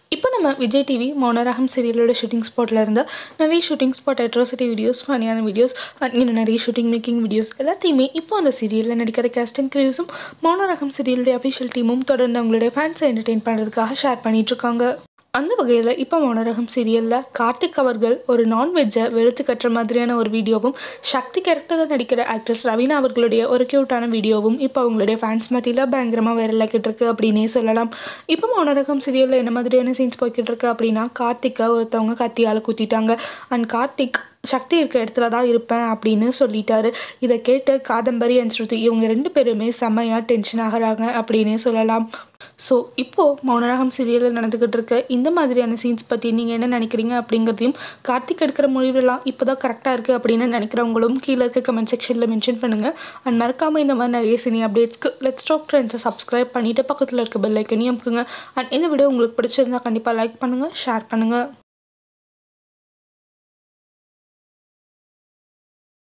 இப்போ நம்ம விஜய் டிவி மௌனராகம் சீரியலோட ஷூட்டிங் ஸ்பாட்டில் இருந்த நிறைய ஷூட்டிங் ஸ்பாட் அட்ராசிட்டி வீடியோஸ் ஃபனியான வீடியோஸ் இன்னும் நிறைய ஷூட்டிங் மேக்கிங் வீடியோஸ் எல்லாத்தையுமே இப்போ அந்த சீரியலில் நடிக்கிற கேஸ்டிங் கிரியூஸும் மௌனராகம் சீரியலுடைய அஃபிஷியல் டீமும் தொடர்ந்து அவங்களுடைய ஃபேன்ஸை என்டர்டெயின் பண்ணுறதுக்காக ஷேர் பண்ணிட்டு இருக்காங்க அந்த வகையில் இப்போ மௌனரகம் சீரியலில் கார்த்திக் அவர்கள் ஒரு நான்வெஜ்ஜை வெளுத்து கட்டுற மாதிரியான ஒரு வீடியோவும் சக்தி கேரக்டரில் நடிக்கிற ஆக்ட்ரஸ் ரவீனா அவர்களுடைய ஒரு க்யூட்டான வீடியோவும் இப்போ அவங்களுடைய ஃபேன்ஸ் மத்தியில் பயங்கரமாக வைரல் ஆகிட்டு இருக்கு அப்படின்னே சொல்லலாம் இப்போ மௌனரகம் சீரியலில் என்ன மாதிரியான சீன்ஸ் போய்கிட்டு இருக்கு அப்படின்னா கார்த்திக்கை ஒருத்தவங்க கத்தியால் குத்திட்டாங்க அண்ட் கார்த்திக் சக்தி இருக்க இடத்துல தான் இருப்பேன் அப்படின்னு சொல்லிட்டாரு இதை கேட்டு காதம்பரி அண்ட் ஸ்ருதி இவங்க ரெண்டு பேருமே செம்மையாக டென்ஷன் ஆகுறாங்க அப்படின்னே சொல்லலாம் ஸோ இப்போது மௌனராகம் சீரியலில் நடந்துக்கிட்டு இருக்க இந்த மாதிரியான சீன்ஸ் பற்றி நீங்கள் என்ன நினைக்கிறீங்க அப்படிங்கிறதையும் கார்த்திக் எடுக்கிற முடிவுலாம் இப்போ தான் கரெக்டாக இருக்குது அப்படின்னு நினைக்கிறவங்களும் கீழே இருக்க கமெண்ட் செக்ஷனில் மென்ஷன் பண்ணுங்கள் அண்ட் மறக்காமல் இந்த மாதிரி நிறைய சினி அப்டேட்ஸ்க்கு லெட்ஸ் டாக் ட்ரெண்ட்ஸை சப்ஸ்கிரைப் பண்ணிவிட்டு பக்கத்தில் இருக்க பெல் ஐக்கனையும் அமுக்குங்க அண்ட் இந்த வீடியோ உங்களுக்கு பிடிச்சிருந்தா கண்டிப்பாக லைக் பண்ணுங்கள் ஷேர் பண்ணுங்கள்